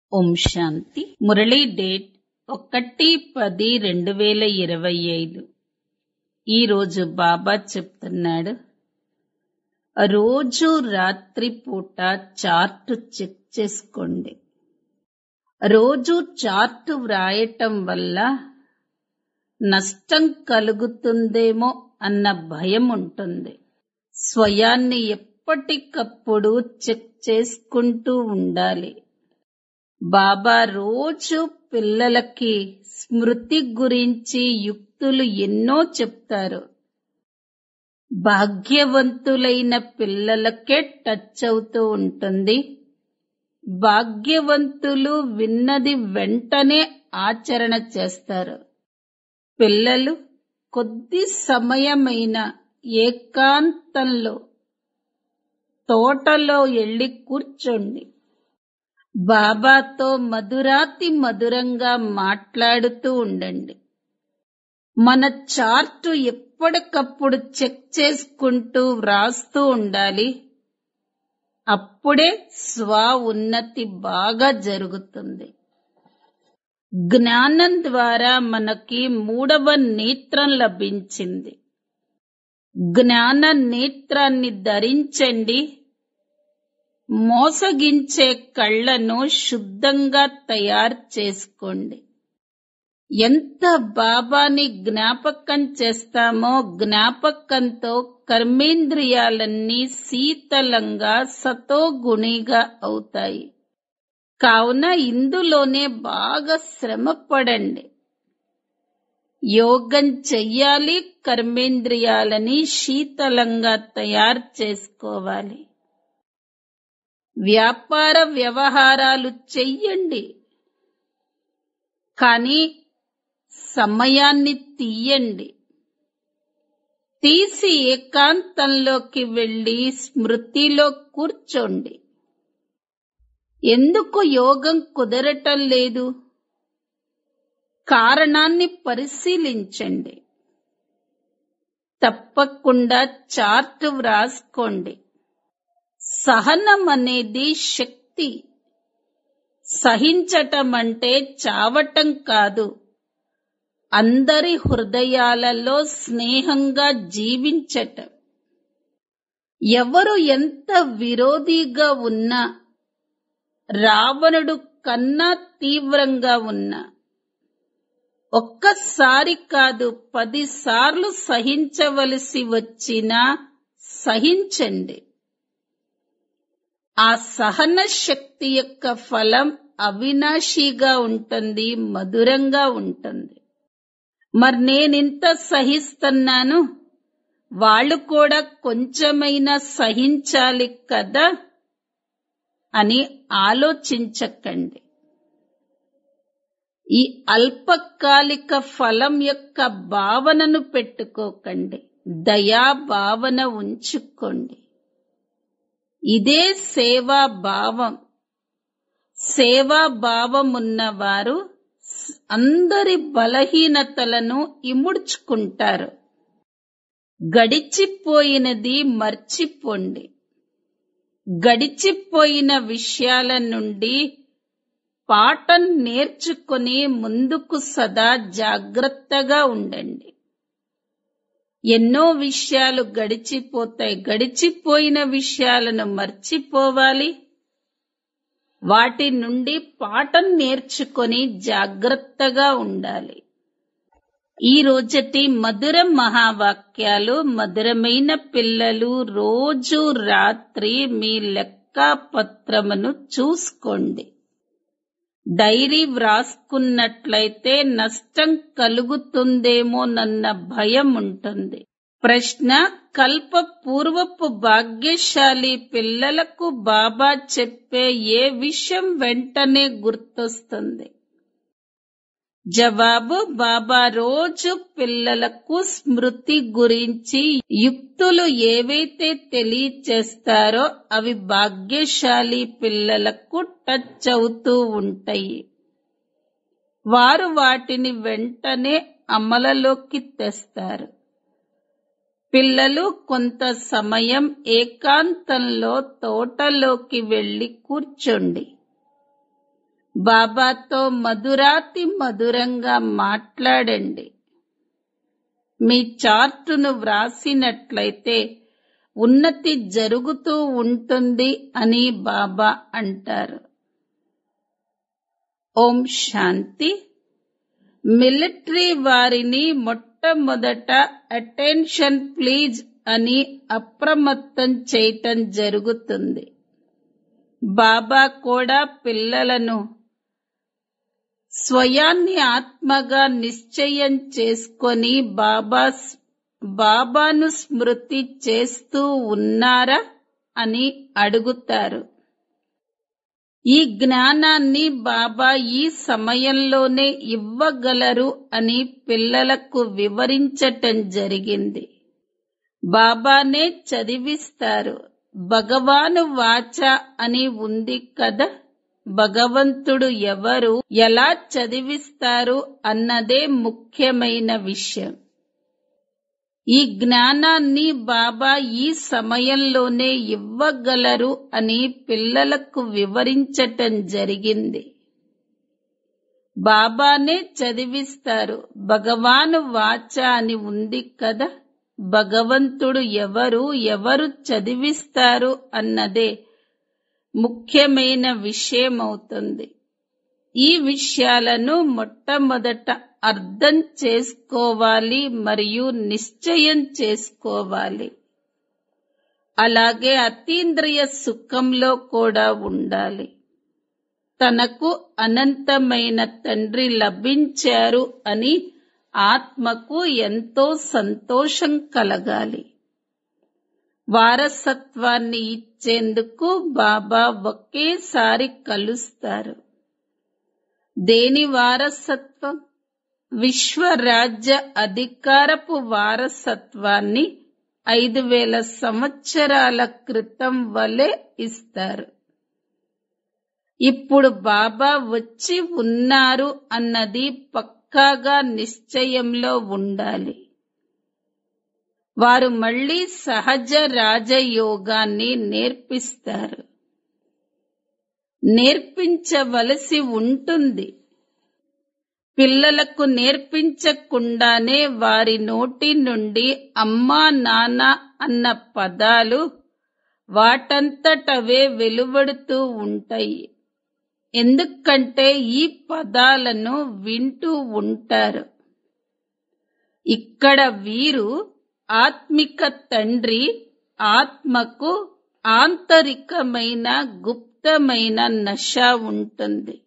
ఓం శాంతి Murali date ఒకటి పది రెండు వేల ఇరవై ఐదు ఈరోజు బాబా చెప్తున్నాడు రోజు రాత్రి పూట చార్ట్ చెక్ చేసుకోండి రోజు చార్ట్ వ్రాయటం వల్ల నష్టం కలుగుతుందేమో అన్న భయం ఉంటుంది స్వయాన్ని ఎప్పటికప్పుడు చెక్ చేసుకుంటూ ఉండాలి బాబా రోజు పిల్లలకి స్మృతి గురించి యుక్తులు ఎన్నో చెప్తారు భాగ్యవంతులైన పిల్లలకే టచ్ అవుతూ ఉంటుంది భాగ్యవంతులు విన్నది వెంటనే ఆచరణ చేస్తారు పిల్లలు కొద్ది సమయమైన ఏకాంతంలో తోటలో ఎళ్ళి కూర్చోండి బాబాతో మధురాతి మధురంగా మాట్లాడుతూ ఉండండి మన చార్టు ఎప్పటికప్పుడు చెక్ చేసుకుంటూ వ్రాస్తూ ఉండాలి అప్పుడే స్వ ఉన్నతి బాగా జరుగుతుంది జ్ఞానం ద్వారా మనకి మూడవ నేత్రం లభించింది జ్ఞాన నేత్రాన్ని ధరించండి మోసగించే కళ్ళను శుద్ధంగా తయారు చేసుకోండి ఎంత బాబాని జ్ఞాపకం చేస్తామో జ్ఞాపకంతో కర్మేంద్రియాలన్నీ శీతలంగా సతోగుణిగా అవుతాయి కావున ఇందులోనే బాగా శ్రమ పడండి యోగం చెయ్యాలి కర్మేంద్రియాలని శీతలంగా తయారు చేసుకోవాలి వ్యాపార వ్యవహారాలు చెయ్యండి కానీ సమయాన్ని తీయండి తీసి ఏకాంతంలోకి వెళ్ళి స్మృతిలో కూర్చోండి ఎందుకు యోగం కుదరటం లేదు కారణాన్ని పరిశీలించండి తప్పకుండా చార్ట్ వ్రాసుకోండి సహనం అనేది శక్తి సహించటం అంటే చావటం కాదు అందరి హృదయాలలో స్నేహంగా జీవించటం ఎవరు ఎంత విరోధిగా ఉన్నా రావణుడు కన్నా తీవ్రంగా ఉన్నా ఒక్కసారి కాదు పదిసార్లు సహించవలసి వచ్చినా సహించండి ఆ సహన శక్తి యొక్క ఫలం అవినాశిగా ఉంటుంది మధురంగా ఉంటుంది మరి నేనింత సహిస్తున్నాను వాళ్ళు కూడా కొంచెమైనా సహించాలి కదా అని ఆలోచించకండి ఈ అల్పకాలిక ఫలం యొక్క భావనను పెట్టుకోకండి దయా భావన ఉంచుకోండి ఇదే సేవా భావం సేవా భావం ఉన్నవారు అందరి బలహీనతలను ఇముడ్చుకుంటారు గడిచిపోయినది మర్చిపోండి గడిచిపోయిన విషయాల నుండి పాఠం నేర్చుకుని ముందుకు సదా జాగ్రత్తగా ఉండండి ఎన్నో విషయాలు గడిచిపోతాయి గడిచిపోయిన విషయాలను మర్చిపోవాలి వాటి నుండి పాఠం నేర్చుకొని జాగ్రత్తగా ఉండాలి ఈ రోజటి మధుర మహావాక్యాలు మధురమైన పిల్లలు రోజు రాత్రి మీ లెక్కాపత్రమును చూసుకోండి డైరీ వ్రాసుకున్నట్లయితే నష్టం కలుగుతుందేమోనన్న భయం ఉంటుంది ప్రశ్న కల్ప పూర్వపు భాగ్యశాలి పిల్లలకు బాబా చెప్పే ఏ విషయం వెంటనే గుర్తొస్తుంది జవాబు బాబా రోజు పిల్లలకు స్మృతి గురించి యుక్తులు ఏవైతే తెలియచేస్తారో అవి భాగ్యశాలి పిల్లలకు టచ్ అవుతూ ఉంటాయి వారు వాటిని వెంటనే అమలలోకి తెస్తారు పిల్లలు కొంత సమయం ఏకాంతంలో తోటలోకి వెళ్లి కూర్చోండి బాబాతో మధురాతి మధురంగా మాట్లాడండి మీ చార్టును వ్రాసినట్లయితే ఉన్నతి జరుగుతూ ఉంటుంది అని బాబా అంటారు ఓం శాంతి మిలిటరీ వారిని మొట్టమొదట అటెన్షన్ ప్లీజ్ అని అప్రమత్తం చేయటం జరుగుతుంది బాబా కూడా పిల్లలను స్వయాన్ని ఆత్మగా నిశ్చయం చేసుకొని బాబా బాబాను స్మృతి చేస్తూ ఉన్నారా అని అడుగుతారు ఈ జ్ఞానాన్ని బాబా ఈ సమయంలోనే ఇవ్వగలరు అని పిల్లలకు వివరించటం జరిగింది బాబానే చదివిస్తారు భగవాను వాచ అని ఉంది కదా భగవంతుడు ఎవరు ఎలా చదివిస్తారు అన్నదే ముఖ్యమైన విషయం ఈ జ్ఞానాన్ని బాబా ఈ సమయంలోనే ఇవ్వగలరు అని పిల్లలకు వివరించటం జరిగింది బాబానే చదివిస్తారు భగవాను వాచ అని ఉంది కదా భగవంతుడు ఎవరు ఎవరు చదివిస్తారు అన్నదే ముఖ్యమైన విషయమవుతుంది ఈ విషయాలను మొట్టమొదట అర్థం చేసుకోవాలి మరియు నిశ్చయం చేసుకోవాలి అలాగే అతీంద్రియ సుఖంలో కూడా ఉండాలి తనకు అనంతమైన తండ్రి లభించారు అని ఆత్మకు ఎంతో సంతోషం కలగాలి వారసత్వాన్ని ఇచ్చేందుకు బాబా ఒకేసారి కలుస్తారు దేని వారసత్వం విశ్వరాజ్య అధికారపు వారసత్వాన్ని ఐదు వేల సంవత్సరాల క్రితం వలె ఇస్తారు ఇప్పుడు బాబా వచ్చి ఉన్నారు అన్నది పక్కాగా నిశ్చయంలో ఉండాలి వారు మళ్ళీ సహజ రాజయోగాన్ని నేర్పిస్తారు నేర్పించవలసి ఉంటుంది పిల్లలకు నేర్పించకుండానే వారి నోటి నుండి అమ్మా నాన్న అన్న పదాలు వాటంతటవే వెలువడుతూ ఉంటాయి ఎందుకంటే ఈ పదాలను వింటూ ఉంటారు ఇక్కడ వీరు ఆత్మిక తండ్రి ఆత్మకు ఆంతరికమైన గుప్తమైన నశ ఉంటుంది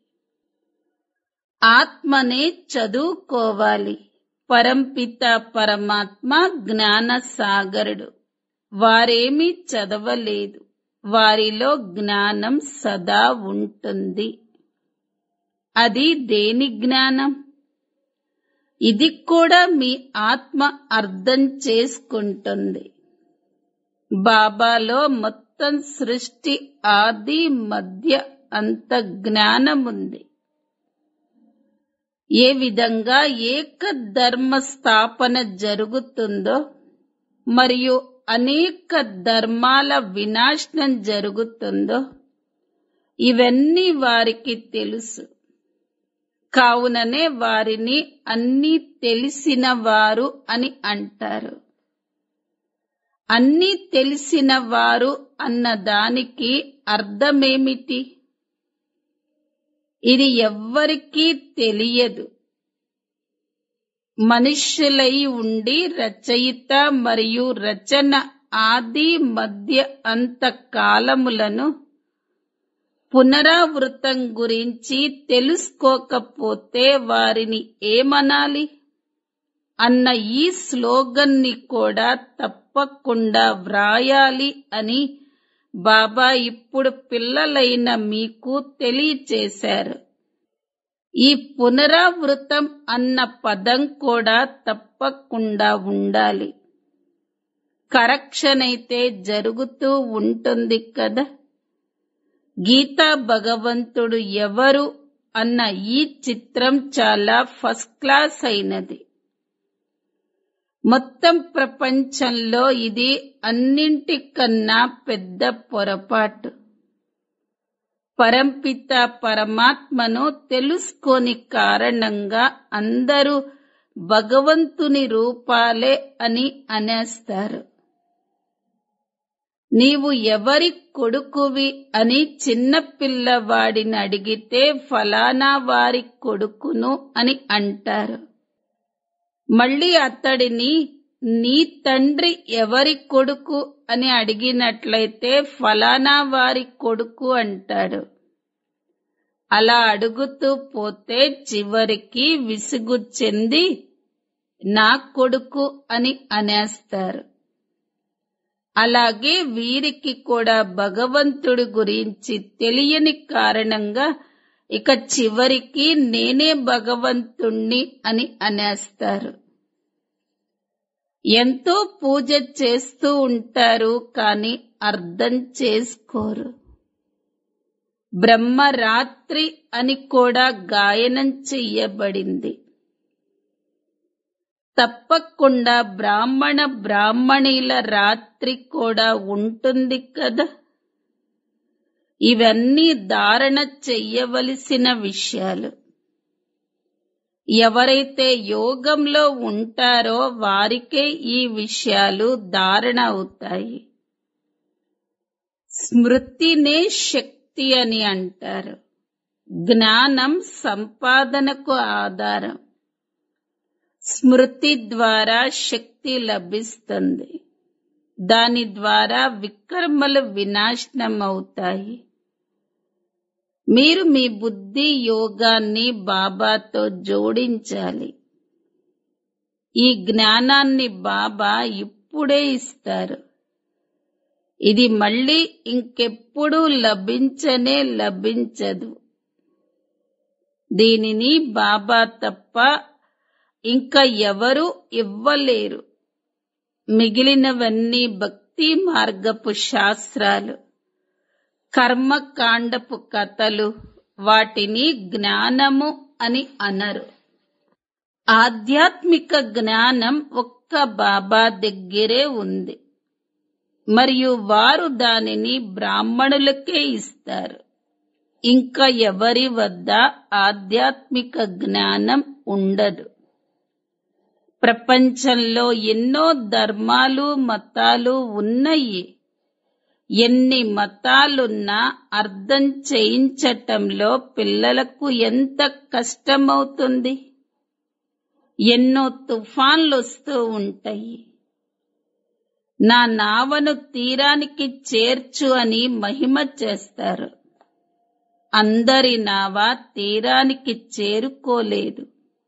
ఆత్మనే చదువుకోవాలి పరంపిత పరమాత్మ జ్ఞాన సాగరుడు వారేమీ చదవలేదు వారిలో జ్ఞానం సదా ఉంటుంది అది దేని జ్ఞానం ఇది కూడా మీ ఆత్మ అర్థం చేసుకుంటుంది బాబాలో మొత్తం సృష్టి ఆది మధ్య అంత జ్ఞానముంది ఏ విధంగా ఏక ధర్మ స్థాపన జరుగుతుందో మరియు అనేక ధర్మాల వినాశనం జరుగుతుందో ఇవన్నీ వారికి తెలుసు కావుననే వారిని అన్నీ తెలిసిన వారు అని అంటారు అన్నీ తెలిసిన వారు అన్న దానికి అర్థమేమిటి ఇది ఎవ్వరికీ తెలియదు మనుష్యులై ఉండి రచయిత మరియు రచన ఆది మధ్య అంత కాలములను పునరావృతం గురించి తెలుసుకోకపోతే వారిని ఏమనాలి అన్న ఈ స్లోగన్ని కూడా తప్పకుండా వ్రాయాలి అని బాబా ఇప్పుడు పిల్లలైన మీకు తెలియచేశారు ఈ పునరావృతం అన్న పదం కూడా తప్పకుండా ఉండాలి కరెక్షన్ అయితే జరుగుతూ ఉంటుంది కదా గీతా భగవంతుడు ఎవరు అన్న ఈ చిత్రం చాలా ఫస్ట్ క్లాస్ అయినది మొత్తం ప్రపంచంలో ఇది అన్నింటికన్నా పెద్ద పొరపాటు పరంపిత పరమాత్మను తెలుసుకోని కారణంగా అందరూ భగవంతుని రూపాలే అని అనేస్తారు నీవు ఎవరి కొడుకువి అని చిన్న పిల్లవాడిని అడిగితే ఫలానా వారి కొడుకును అని అంటారు మళ్ళీ అతడిని నీ తండ్రి ఎవరి కొడుకు అని అడిగినట్లయితే ఫలానా వారి కొడుకు అంటాడు అలా అడుగుతూ పోతే చివరికి విసుగు చెంది నా కొడుకు అని అనేస్తారు అలాగే వీరికి కూడా భగవంతుడి గురించి తెలియని కారణంగా ఇక చివరికి నేనే భగవంతుణ్ణి అని అనేస్తారు ఎంతో పూజ చేస్తూ ఉంటారు కానీ అర్థం చేసుకోరు బ్రహ్మరాత్రి అని కూడా గాయనం చెయ్యబడింది తప్పకుండా బ్రాహ్మణ బ్రాహ్మణీల రాత్రి కూడా ఉంటుంది కదా ఇవన్నీ ధారణ చెయ్యవలసిన విషయాలు ఎవరైతే యోగంలో ఉంటారో వారికే ఈ విషయాలు ధారణ అవుతాయి స్మృతినే శక్తి అని అంటారు జ్ఞానం సంపాదనకు ఆధారం స్మృతి ద్వారా శక్తి లభిస్తుంది దాని ద్వారా వికర్మలు వినాశనం అవుతాయి మీరు మీ బుద్ధి యోగాన్ని బాబాతో జోడించాలి ఈ జ్ఞానాన్ని బాబా ఇప్పుడే ఇస్తారు ఇది మళ్ళీ ఇంకెప్పుడు లభించనే లభించదు దీనిని బాబా తప్ప ఇంకా ఎవరు ఇవ్వలేరు మిగిలినవన్నీ భక్తి మార్గపు శాస్త్రాలు కర్మకాండపు కథలు వాటిని జ్ఞానము అని అనరు ఆధ్యాత్మిక జ్ఞానం ఒక్క బాబా దగ్గరే ఉంది మరియు వారు దానిని బ్రాహ్మణులకే ఇస్తారు ఇంకా ఎవరి వద్ద ఆధ్యాత్మిక జ్ఞానం ఉండదు ప్రపంచంలో ఎన్నో ధర్మాలు మతాలు ఉన్నాయి ఎన్ని మతాలున్నా అర్థం చేయించటంలో పిల్లలకు ఎంత కష్టమవుతుంది ఎన్నో తుఫాన్లు వస్తూ ఉంటాయి నా నావను తీరానికి చేర్చు అని మహిమ చేస్తారు అందరి నావ తీరానికి చేరుకోలేదు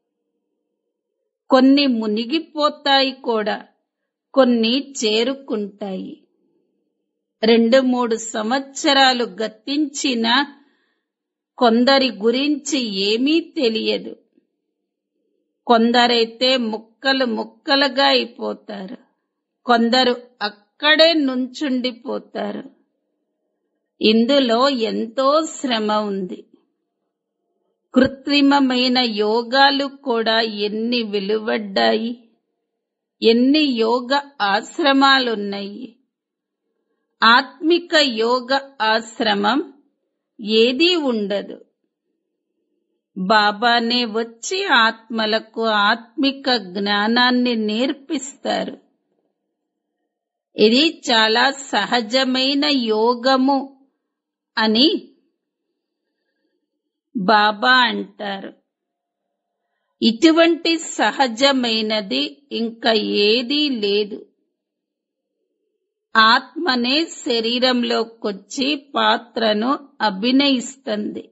కొన్ని మునిగిపోతాయి కూడా కొన్ని చేరుకుంటాయి రెండు మూడు సంవత్సరాలు గతించిన కొందరి గురించి ఏమీ తెలియదు కొందరైతే ముక్కలు ముక్కలుగా అయిపోతారు కొందరు అక్కడే నుంచుండిపోతారు ఇందులో ఎంతో శ్రమ ఉంది కృత్రిమమైన యోగాలు కూడా ఎన్ని వెలువడ్డాయి ఎన్ని యోగ ఆశ్రమాలున్నాయి ఆత్మిక యోగ ఆశ్రమం ఏదీ ఉండదు బాబానే వచ్చి ఆత్మలకు ఆత్మిక జ్ఞానాన్ని నేర్పిస్తారు ఇది చాలా సహజమైన యోగము అని బాబా అంటారు ఇటువంటి సహజమైనది ఇంకా ఏదీ లేదు ఆత్మనే శరీరంలోకొచ్చి పాత్రను అభినయిస్తుంది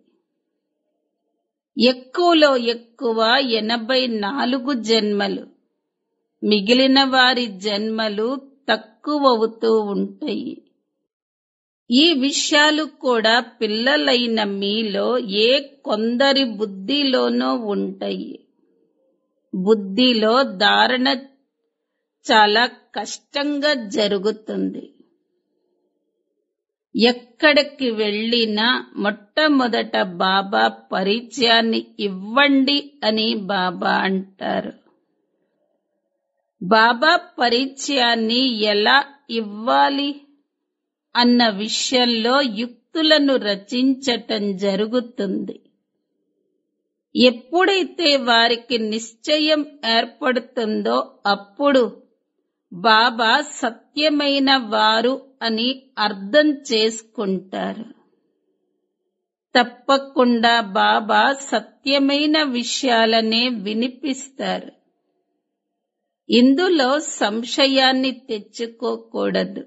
ఎక్కువలో ఎక్కువ ఎనభై నాలుగు జన్మలు మిగిలిన వారి జన్మలు తక్కువవుతూ ఉంటాయి ఈ విషయాలు కూడా పిల్లలైన మీలో ఏ కొందరి బుద్ధిలోనో ఉంటాయి బుద్ధిలో ధారణ చాలా కష్టంగా జరుగుతుంది ఎక్కడికి వెళ్ళినా మొట్టమొదట బాబా పరిచయాన్ని ఇవ్వండి అని బాబా అంటారు బాబా పరిచయాన్ని ఎలా ఇవ్వాలి అన్న విషయంలో యుక్తి గుర్తులను రచించటం జరుగుతుంది ఎప్పుడైతే వారికి నిశ్చయం ఏర్పడుతుందో అప్పుడు బాబా సత్యమైన వారు అని అర్థం చేసుకుంటారు తప్పకుండా బాబా సత్యమైన విషయాలనే వినిపిస్తారు ఇందులో సంశయాన్ని తెచ్చుకోకూడదు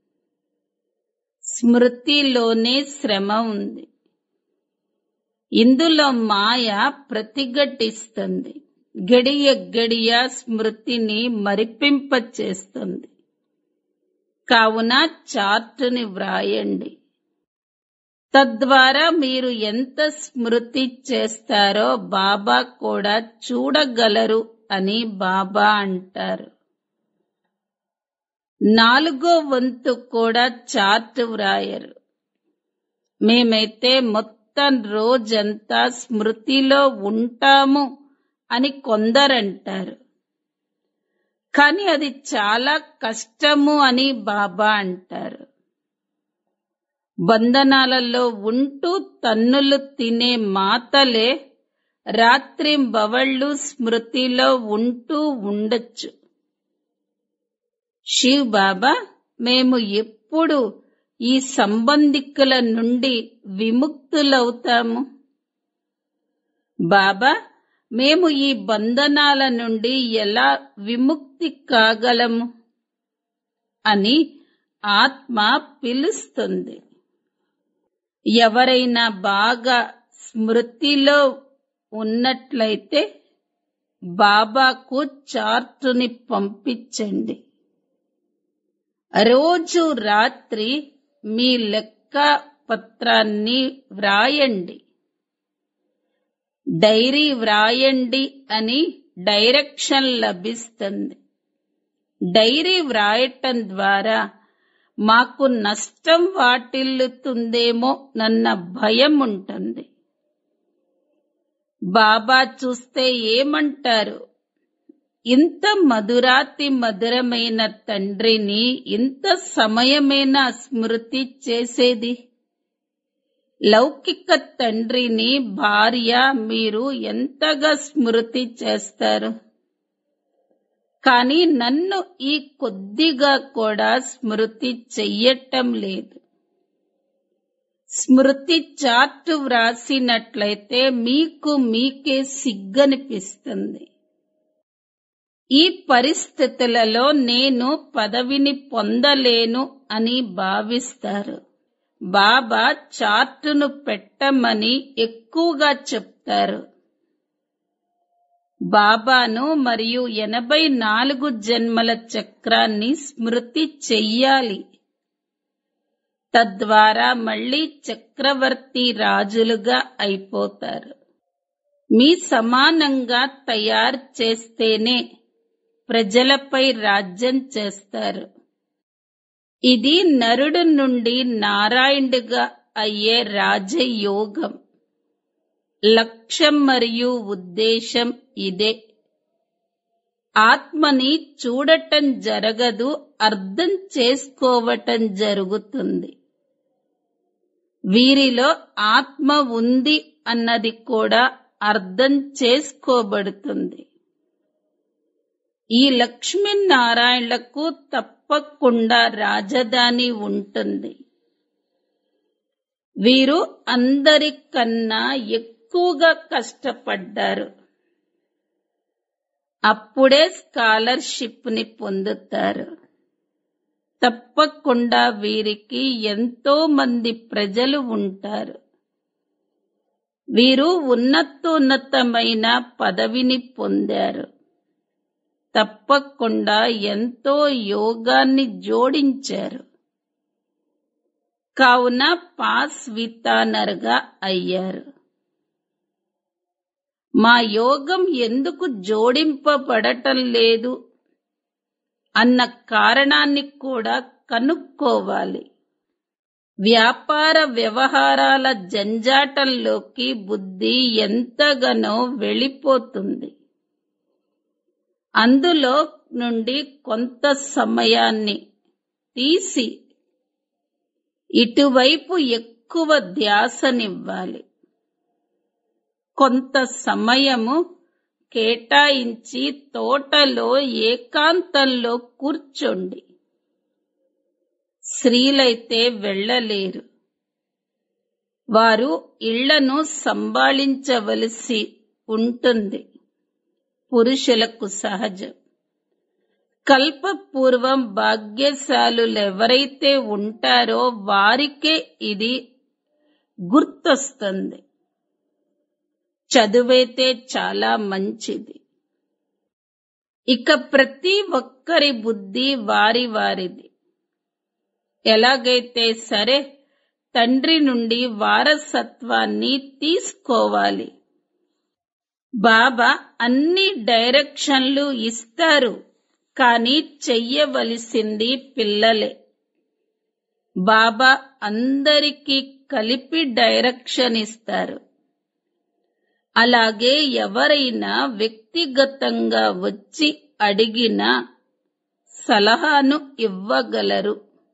స్మృతిలోనే శ్రమ ఉంది ఇందులో మాయ ప్రతిఘటిస్తుంది గడియ గడియ స్మృతిని మరిపింపచేస్తుంది కావున చార్టుని వ్రాయండి తద్వారా మీరు ఎంత స్మృతి చేస్తారో బాబా కూడా చూడగలరు అని బాబా అంటారు నాలుగో వంతు కూడా చార్ట్ వ్రాయరు మేమైతే మొత్తం రోజంతా స్మృతిలో ఉంటాము అని కొందరంటారు కానీ అది చాలా కష్టము అని బాబా అంటారు బంధనాలలో ఉంటూ తన్నులు తినే మాతలే రాత్రి బవళ్ళు స్మృతిలో ఉంటూ ఉండొచ్చు శివ్ బాబా మేము ఎప్పుడు ఈ సంబంధికుల నుండి విముక్తులవుతాము బాబా మేము ఈ బంధనాల నుండి ఎలా విముక్తి కాగలము అని ఆత్మ పిలుస్తుంది ఎవరైనా బాగా స్మృతిలో ఉన్నట్లయితే బాబాకు చార్టుని పంపించండి రోజు రాత్రి మీ లెక్క పత్రాన్ని వ్రాయండి డైరీ వ్రాయండి అని డైరెక్షన్ లభిస్తుంది డైరీ వ్రాయటం ద్వారా మాకు నష్టం వాటిల్లుతుందేమో నన్న భయం ఉంటుంది బాబా చూస్తే ఏమంటారు ఇంత మధురాతి మధురమైన తండ్రిని ఇంత సమయమైన స్మృతి చేసేది లౌకిక తండ్రిని భార్య మీరు ఎంతగా స్మృతి చేస్తారు కానీ నన్ను ఈ కొద్దిగా కూడా స్మృతి చెయ్యటం లేదు స్మృతి చార్టు వ్రాసినట్లయితే మీకు మీకే సిగ్గనిపిస్తుంది ఈ పరిస్థితులలో నేను పదవిని పొందలేను అని భావిస్తారు బాబా చార్టును పెట్టమని ఎక్కువగా చెప్తారు బాబాను మరియు ఎనభై నాలుగు జన్మల చక్రాన్ని స్మృతి చెయ్యాలి తద్వారా మళ్ళీ చక్రవర్తి రాజులుగా అయిపోతారు మీ సమానంగా తయారు చేస్తేనే ప్రజలపై రాజ్యం చేస్తారు ఇది నరుడు నుండి నారాయణుడిగా అయ్యే రాజయోగం లక్ష్యం మరియు ఉద్దేశం ఇదే ఆత్మని చూడటం జరగదు అర్థం చేసుకోవటం జరుగుతుంది వీరిలో ఆత్మ ఉంది అన్నది కూడా అర్థం చేసుకోబడుతుంది ఈ లక్ష్మీనారాయణలకు తప్పకుండా రాజధాని ఉంటుంది వీరు అందరికన్నా ఎక్కువగా కష్టపడ్డారు అప్పుడే స్కాలర్షిప్ ని పొందుతారు తప్పకుండా వీరికి ఎంతో మంది ప్రజలు ఉంటారు వీరు ఉన్నతోన్నతమైన పదవిని పొందారు తప్పకుండా ఎంతో యోగాన్ని జోడించారు కావున పాస్ వితానర్గా అయ్యారు మా యోగం ఎందుకు జోడింపబడటం లేదు అన్న కారణాన్ని కూడా కనుక్కోవాలి వ్యాపార వ్యవహారాల జంజాటంలోకి బుద్ధి ఎంతగానో వెళ్ళిపోతుంది అందులో నుండి కొంత సమయాన్ని తీసి ఇటువైపు ఎక్కువ ఎక్కువ ధ్యాసనివ్వాలి కొంత సమయము కేటాయించి తోటలో ఏకాంతంలో కూర్చోండి స్త్రీలైతే వెళ్ళలేరు వారు ఇళ్లను సంభాళించవలసి ఉంటుంది పురుషులకు సహజం కల్పపూర్వం భాగ్యశాలులెవరైతే ఉంటారో వారికే ఇది గుర్తొస్తుంది చదువైతే చాలా మంచిది ఇక ప్రతి ఒక్కరి బుద్ధి వారి వారిది ఎలాగైతే సరే తండ్రి నుండి వారసత్వాన్ని తీసుకోవాలి బాబా అన్ని డైరెక్షన్లు ఇస్తారు కానీ చెయ్యవలసింది పిల్లలే బాబా అందరికీ కలిపి డైరెక్షన్ ఇస్తారు అలాగే ఎవరైనా వ్యక్తిగతంగా వచ్చి అడిగినా సలహాను ఇవ్వగలరు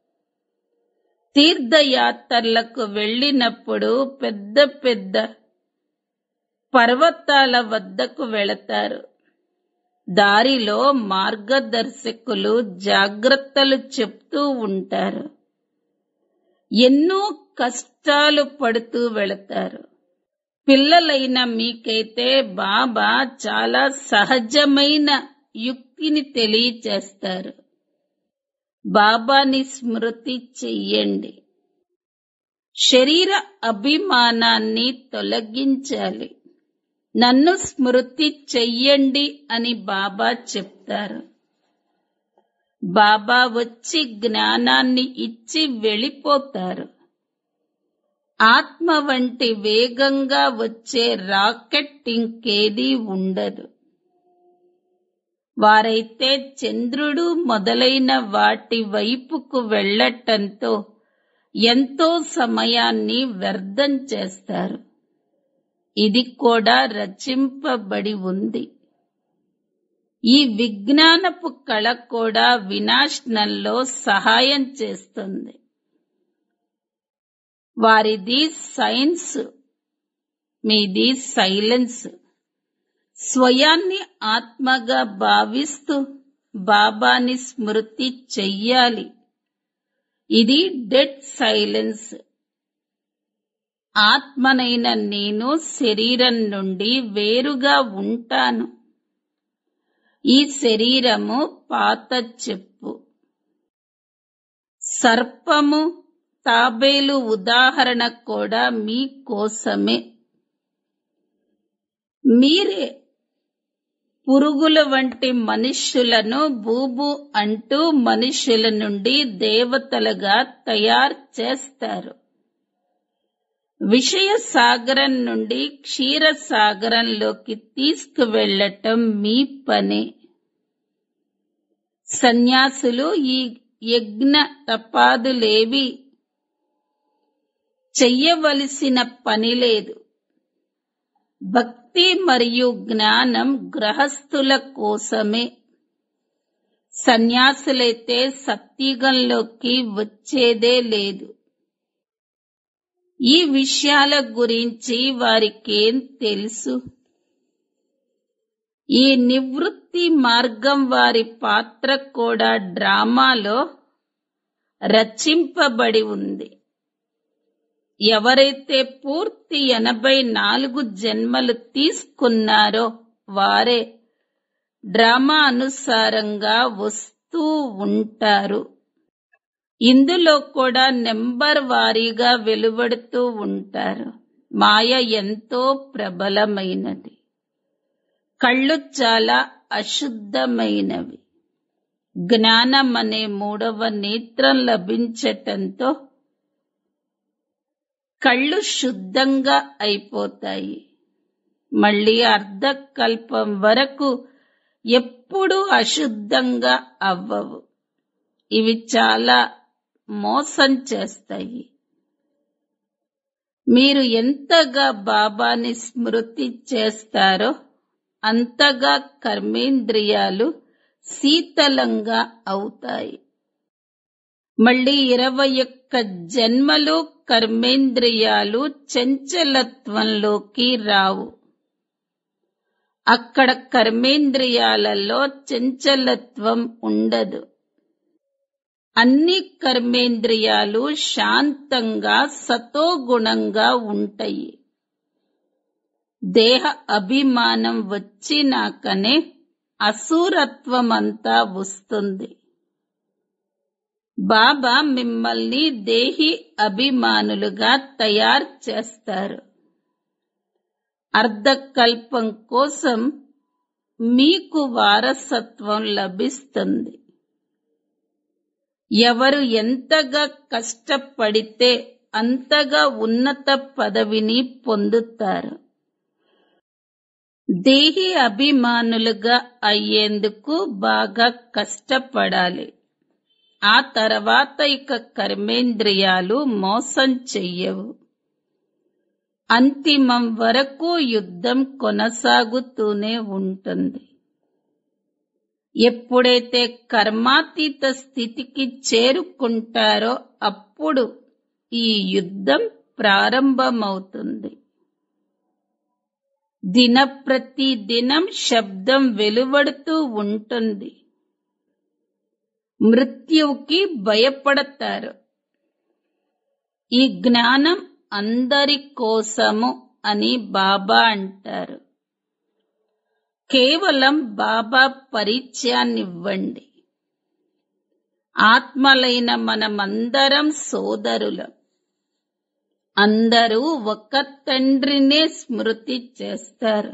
తీర్థయాత్రలకు వెళ్ళినప్పుడు పెద్ద పెద్ద పర్వతాల వద్దకు వెళతారు దారిలో మార్గదర్శకులు జాగ్రత్తలు చెప్తూ ఉంటారు ఎన్నో కష్టాలు పడుతూ వెళతారు పిల్లలైన మీకైతే బాబా చాలా సహజమైన యుక్తిని తెలియచేస్తారు బాబాని స్మృతి చెయ్యండి శరీర అభిమానాన్ని తొలగించాలి నన్ను స్మృతి చెయ్యండి అని బాబా చెప్తారు బాబా వచ్చి జ్ఞానాన్ని ఇచ్చి వెళ్ళిపోతారు ఆత్మ వంటి వేగంగా వచ్చే రాకెట్ ఇంకేదీ ఉండదు వారైతే చంద్రుడు మొదలైన వాటి వైపుకు వెళ్ళటంతో ఎంతో సమయాన్ని వ్యర్థం చేస్తారు ఇది కూడా రచింపబడి ఉంది ఈ విజ్ఞానపు కళ కూడా వినాశనంలో సహాయం చేస్తుంది వారిది సైన్స్ మీది సైలెన్స్ స్వయాన్ని ఆత్మగా భావిస్తూ బాబాని స్మృతి చెయ్యాలి ఇది డెడ్ సైలెన్స్ ఆత్మనైన నేను శరీరం నుండి వేరుగా ఉంటాను ఈ శరీరము పాత చెప్పు సర్పము తాబేలు ఉదాహరణ కూడా మీ కోసమే మీరే పురుగుల వంటి మనుష్యులను బూబు అంటూ మనుష్యుల నుండి దేవతలుగా తయారు చేస్తారు విషయ సాగరం నుండి క్షీర సాగరంలోకి తీసుకువెళ్ళటం మీ పనే సన్యాసులు ఈ యజ్ఞ తపాదులేవి చెయ్యవలసిన పని లేదు భక్తి మరియు జ్ఞానం గ్రహస్థుల కోసమే సన్యాసులైతే సత్యుగంలోకి వచ్చేదే లేదు ఈ విషయాల గురించి వారికేం తెలుసు ఈ నివృత్తి మార్గం వారి పాత్ర కూడా డ్రామాలో రచింపబడి ఉంది ఎవరైతే పూర్తి ఎనభై నాలుగు జన్మలు తీసుకున్నారో వారే డ్రామా అనుసారంగా వస్తూ ఉంటారు ఇందులో కూడా నెంబర్ వారీగా వెలువడుతూ ఉంటారు మాయ ఎంతో ప్రబలమైనది కళ్ళు చాలా అశుద్ధమైనవి జ్ఞానం అనే మూడవ నేత్రం లభించటంతో కళ్ళు శుద్ధంగా అయిపోతాయి మళ్ళీ అర్ధకల్పం వరకు ఎప్పుడూ అశుద్ధంగా అవ్వవు ఇవి చాలా మోసం చేస్తాయి మీరు ఎంతగా బాబాని స్మృతి చేస్తారో అంతగా కర్మేంద్రియాలు శీతలంగా అవుతాయి మళ్ళీ ఇరవై ఒక్క జన్మలు కర్మేంద్రియాలు చంచలత్వంలోకి రావు అక్కడ కర్మేంద్రియాలలో చంచలత్వం ఉండదు అన్ని కర్మేంద్రియాలు శాంతంగా సతోగుణంగా ఉంటాయి దేహ అభిమానం వచ్చినాకనే అసూరత్వమంతా వస్తుంది బాబా మిమ్మల్ని దేహి అభిమానులుగా తయారు చేస్తారు అర్ధకల్పం కోసం మీకు వారసత్వం లభిస్తుంది ఎవరు ఎంతగా కష్టపడితే అంతగా ఉన్నత పదవిని పొందుతారు దేహి అభిమానులుగా అయ్యేందుకు బాగా కష్టపడాలి ఆ తర్వాత ఇక కర్మేంద్రియాలు మోసం చెయ్యవు అంతిమం వరకు యుద్ధం కొనసాగుతూనే ఉంటుంది ఎప్పుడైతే కర్మాతీత స్థితికి చేరుకుంటారో అప్పుడు ఈ యుద్ధం ప్రారంభమవుతుంది దినప్రతి దినం శబ్దం వెలువడుతూ ఉంటుంది మృత్యువుకి భయపడతారు ఈ జ్ఞానం అందరి కోసము అని బాబా అంటారు కేవలం బాబా పరిచయాన్నివ్వండి ఆత్మలైన మనమందరం సోదరులం అందరూ ఒక తండ్రినే స్మృతి చేస్తారు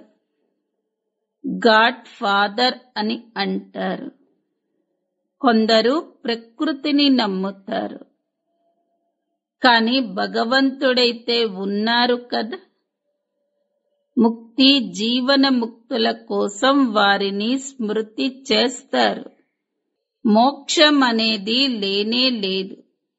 గాడ్ ఫాదర్ అని అంటారు కొందరు ప్రకృతిని నమ్ముతారు కాని భగవంతుడైతే ఉన్నారు కదా ముక్తి జీవన ముక్తుల కోసం వారిని స్మృతి చేస్తారు మోక్షం అనేది లేనే లేదు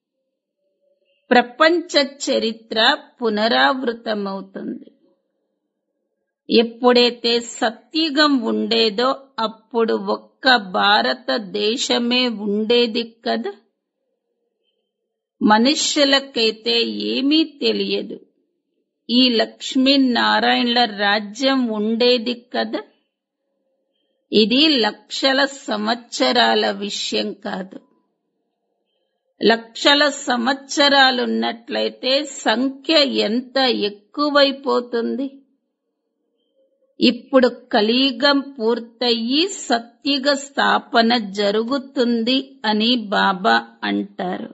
ప్రపంచ చరిత్ర పునరావృతమవుతుంది ఎప్పుడైతే సత్యుగం ఉండేదో అప్పుడు ఒక్క భారతదేశమే ఉండేది కదా మనుష్యులకైతే ఏమీ తెలియదు ఈ లక్ష్మీనారాయణల రాజ్యం ఉండేది కదా ఇది లక్షల సంవత్సరాల విషయం కాదు లక్షల సంవత్సరాలున్నట్లయితే సంఖ్య ఎంత ఎక్కువైపోతుంది ఇప్పుడు కలియుగం పూర్తయి సత్యుగ స్థాపన జరుగుతుంది అని బాబా అంటారు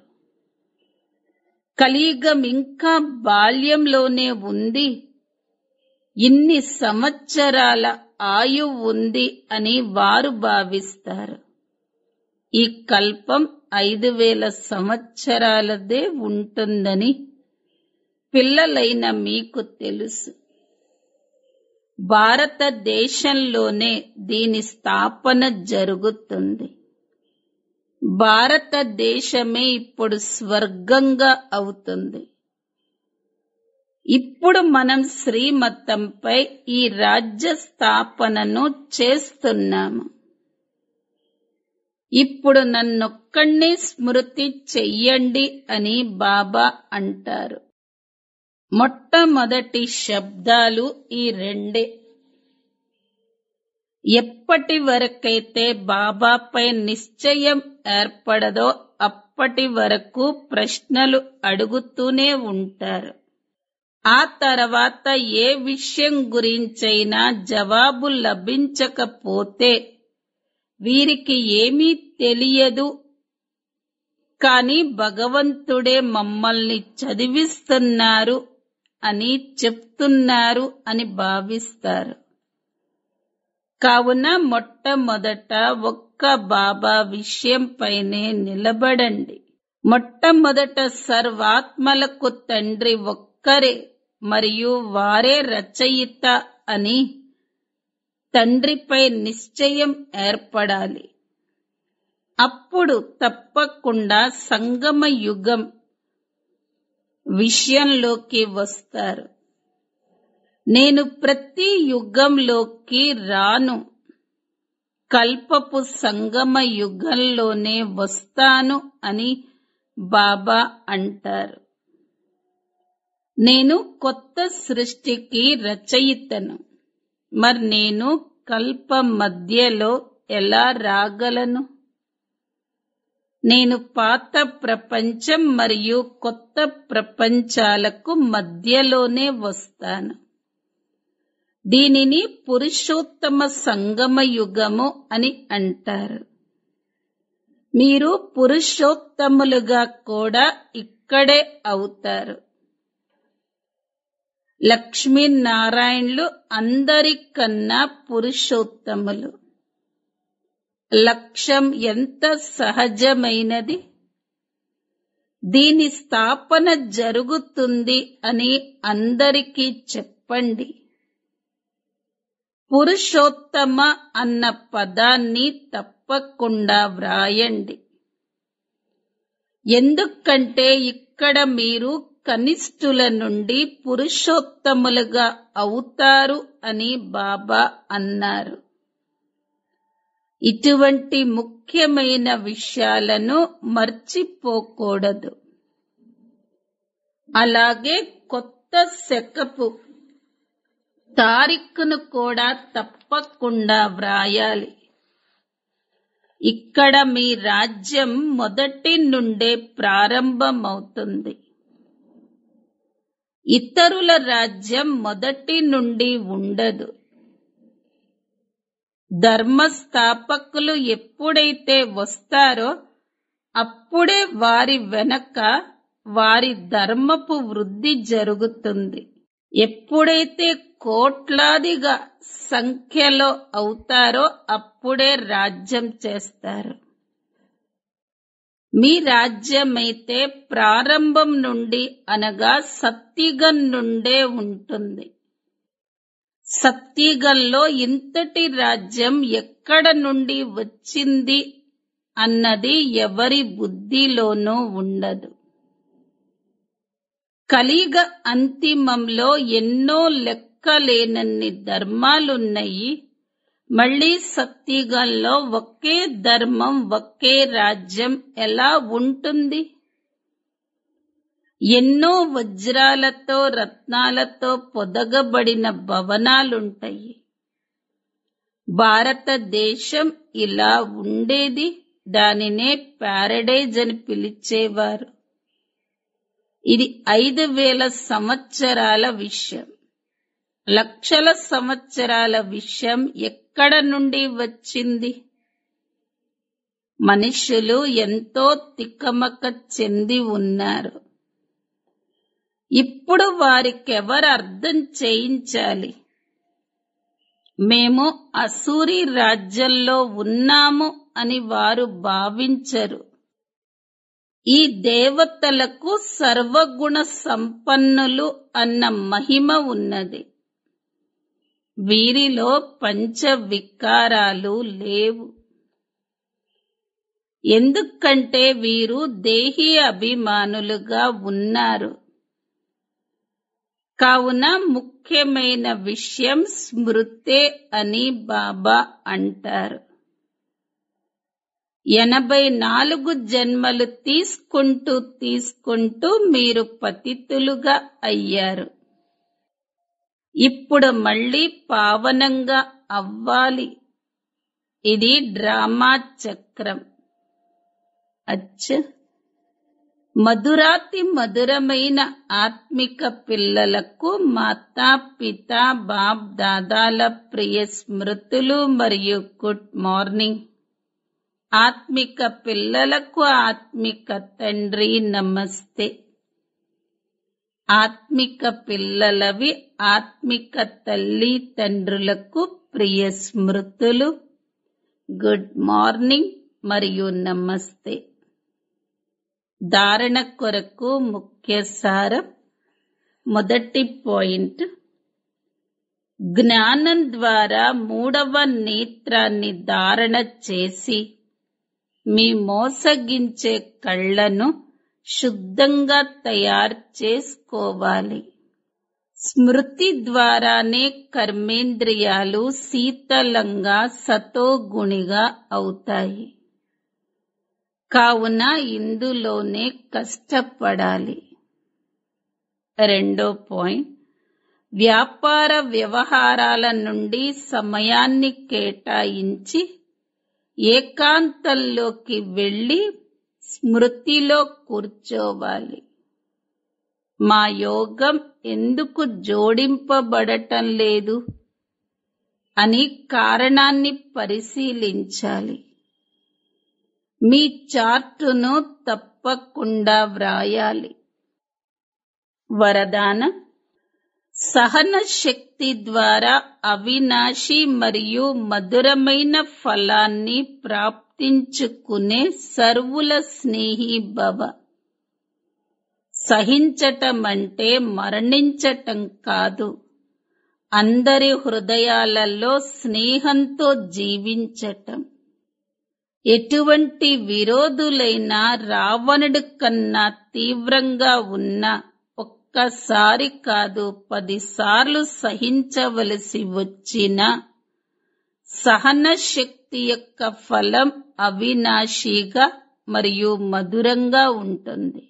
కలియుగం ఇంకా బాల్యంలోనే ఉంది ఇన్ని సంవత్సరాల ఆయు ఉంది అని వారు భావిస్తారు ఈ కల్పం ఐదు వేల సంవత్సరాలదే ఉంటుందని పిల్లలైన మీకు తెలుసు భారతదేశంలోనే దీని స్థాపన జరుగుతుంది భారతదేశమే ఇప్పుడు స్వర్గంగా అవుతుంది ఇప్పుడు మనం శ్రీమతంపై ఈ రాజ్య స్థాపనను చేస్తున్నాము ఇప్పుడు నన్నొక్కడిని స్మృతి చెయ్యండి అని బాబా అంటారు మొట్టమొదటి శబ్దాలు ఈ రెండే ఎప్పటి వరకైతే బాబాపై నిశ్చయం ఏర్పడదో అప్పటి వరకు ప్రశ్నలు అడుగుతూనే ఉంటారు ఆ తర్వాత ఏ విషయం గురించైనా జవాబు లభించకపోతే వీరికి ఏమీ తెలియదు కాని భగవంతుడే మమ్మల్ని చదివిస్తున్నారు అని చెప్తున్నారు అని భావిస్తారు కావున మొట్టమొదట ఒక్క బాబా విషయంపైనే నిలబడండి మొట్టమొదట సర్వాత్మలకు తండ్రి ఒక్కరే మరియు వారే రచయిత అని తండ్రిపై నిశ్చయం ఏర్పడాలి అప్పుడు తప్పకుండా సంగమ యుగం విషయంలోకి వస్తారు నేను ప్రతి యుగంలోకి రాను కల్పపు సంగమ యుగంలోనే వస్తాను అని బాబా అంటారు నేను కొత్త సృష్టికి రచయితను మరి నేను కల్ప మధ్యలో ఎలా రాగలను నేను పాత ప్రపంచం మరియు కొత్త ప్రపంచాలకు మధ్యలోనే వస్తాను దీనిని పురుషోత్తమ సంగమ యుగము అని అంటారు మీరు పురుషోత్తములుగా కూడా ఇక్కడే అవుతారు లక్ష్మీనారాయణులు అందరికన్నా పురుషోత్తములు లక్ష్యం ఎంత సహజమైనది దీని స్థాపన జరుగుతుంది అని అందరికీ చెప్పండి పురుషోత్తమ అన్న పదాన్ని తప్పకుండా వ్రాయండి ఎందుకంటే ఇక్కడ మీరు కనిష్ఠుల నుండి పురుషోత్తములుగా అవుతారు అని బాబా అన్నారు ఇటువంటి ముఖ్యమైన విషయాలను మర్చిపోకూడదు అలాగే కొత్త శకపు తారీఖును కూడా తప్పకుండా వ్రాయాలి ఇక్కడ మీ రాజ్యం మొదటి నుండే ప్రారంభమవుతుంది ఇతరుల రాజ్యం మొదటి నుండి ఉండదు ధర్మస్థాపకులు ఎప్పుడైతే వస్తారో అప్పుడే వారి వెనక వారి ధర్మపు వృద్ధి జరుగుతుంది ఎప్పుడైతే కోట్లాదిగా సంఖ్యలో అవుతారో అప్పుడే రాజ్యం చేస్తారు మీ రాజ్యమైతే ప్రారంభం నుండి అనగా సత్యుగం నుండే ఉంటుంది సత్యుగంలో ఇంతటి రాజ్యం ఎక్కడ నుండి వచ్చింది అన్నది ఎవరి బుద్ధిలోనూ ఉండదు కలిగ అంతిమంలో ఎన్నో లెక్కలేనన్ని ధర్మాలున్నాయి మళ్ళీ సత్యుగంలో ఒకే ధర్మం ఒకే రాజ్యం ఎలా ఉంటుంది ఎన్నో వజ్రాలతో రత్నాలతో పొదగబడిన భవనాలుంటాయి భారతదేశం ఇలా ఉండేది దానినే ప్యారడైజ్ అని పిలిచేవారు ఇది ఐదు వేల సంవత్సరాల విషయం లక్షల సంవత్సరాల విషయం ఎక్కడ నుండి వచ్చింది మనుషులు ఎంతో తికమక చెంది ఉన్నారు ఇప్పుడు వారికెవరు అర్థం చేయించాలి మేము అసూరి రాజ్యంలో ఉన్నాము అని వారు భావించరు ఈ దేవతలకు సర్వగుణ సంపన్నులు అన్న మహిమ ఉన్నది వీరిలో పంచ వికారాలు లేవు ఎందుకంటే వీరు దేహీ అభిమానులుగా ఉన్నారు కావున ముఖ్యమైన విషయం స్మృతే అని బాబా అంటారు ఎనభై నాలుగు జన్మలు తీసుకుంటూ తీసుకుంటూ మీరు పతితులుగా అయ్యారు ఇప్పుడు మళ్ళీ పావనంగా అవ్వాలి ఇది డ్రామా చక్రం అచ్చ మధురాతి మధురమైన ఆత్మిక పిల్లలకు మాతా పిత బాప్ దాదాల ప్రియ స్మృతులు మరియు గుడ్ మార్నింగ్ ఆత్మిక పిల్లలకు ఆత్మిక తండ్రి నమస్తే ఆత్మిక పిల్లలవి ఆత్మిక తల్లి తండ్రులకు ప్రియ స్మృతులు గుడ్ మార్నింగ్ మరియు నమస్తే ధారణ కొరకు ముఖ్య సారం మొదటి పాయింట్ జ్ఞానం ద్వారా మూడవ నేత్రాన్ని ధారణ చేసి మీ మోసగించే కళ్ళను శుద్ధంగా తయారు చేసుకోవాలి స్మృతి ద్వారానే కర్మేంద్రియాలు శీతలంగా సతోగుణిగా అవుతాయి కావున ఇందులోనే కష్టపడాలి రెండో పాయింట్ వ్యాపార వ్యవహారాల నుండి సమయాన్ని కేటాయించి ఏకాంతంలోకి వెళ్ళి స్మృతిలో కూర్చోవాలి మా యోగం ఎందుకు జోడింపబడటం లేదు అని కారణాన్ని పరిశీలించాలి మీ చార్టును తప్పకుండా వ్రాయాలి వరదాన సహన శక్తి ద్వారా అవినాశి మరియు మధురమైన ఫలాన్ని ప్రాప్తించుకునే సర్వుల స్నేహి భవ సహించటం అంటే మరణించటం కాదు అందరి హృదయాలలో స్నేహంతో జీవించటం ఎటువంటి విరోధులైనా రావణుడి కన్నా తీవ్రంగా ఉన్న ఒక్కసారి కాదు పదిసార్లు సహించవలసి వచ్చిన సహన శక్తి యొక్క ఫలం అవినాశిగా మరియు మధురంగా ఉంటుంది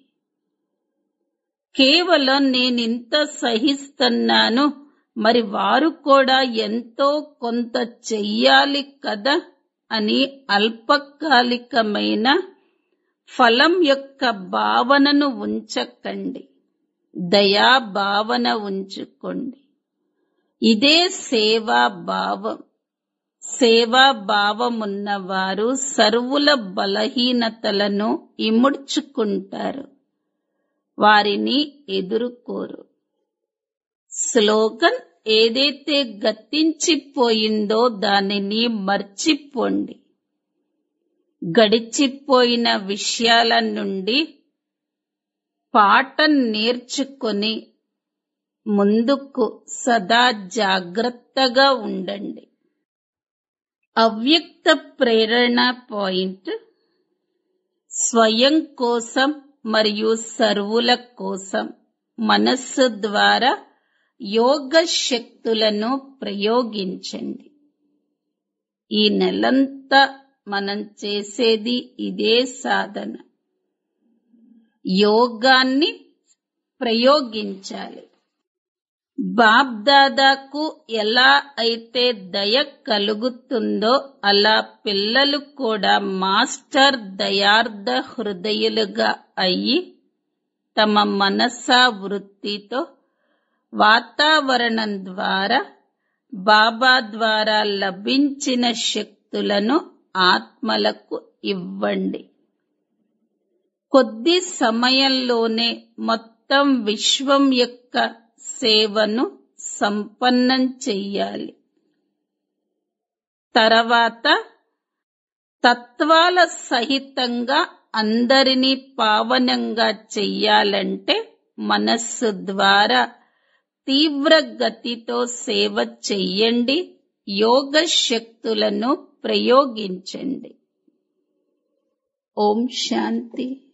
కేవలం నేనింత సహిస్తున్నాను మరి వారు కూడా ఎంతో కొంత చెయ్యాలి కదా అని అల్పకాలికమైన ఫలం యొక్క భావనను ఉంచకండి దయా భావన ఉంచుకోండి ఇదే సేవా భావం సేవా భావమున్నవారు సర్వుల బలహీనతలను ఇముడ్చుకుంటారు వారిని ఎదుర్కోరు స్లోగన్ ఏదైతే గతించిపోయిందో దానిని మర్చిపోండి గడిచిపోయిన విషయాల నుండి పాఠం నేర్చుకొని ముందుకు సదా జాగ్రత్తగా ఉండండి అవ్యక్త ప్రేరణ పాయింట్ స్వయం కోసం మరియు సర్వుల కోసం మనస్సు ద్వారా యోగ శక్తులను ప్రయోగించండి ఈ నెలంతా మనం చేసేది ఇదే సాధన యోగాన్ని ప్రయోగించాలి బాబ్దాదాకు ఎలా అయితే దయ కలుగుతుందో అలా పిల్లలు కూడా మాస్టర్ దయార్థ హృదయులుగా అయ్యి తమ మనసా వృత్తితో వాతావరణం ద్వారా బాబా ద్వారా లభించిన శక్తులను ఆత్మలకు ఇవ్వండి కొద్ది సమయంలోనే మొత్తం విశ్వం యొక్క సేవను సంపన్నం చెయ్యాలి తర్వాత తత్వాల సహితంగా అందరినీ పావనంగా చెయ్యాలంటే మనస్సు ద్వారా తీవ్ర గతితో సేవ చెయ్యండి యోగ శక్తులను ప్రయోగించండి ఓం శాంతి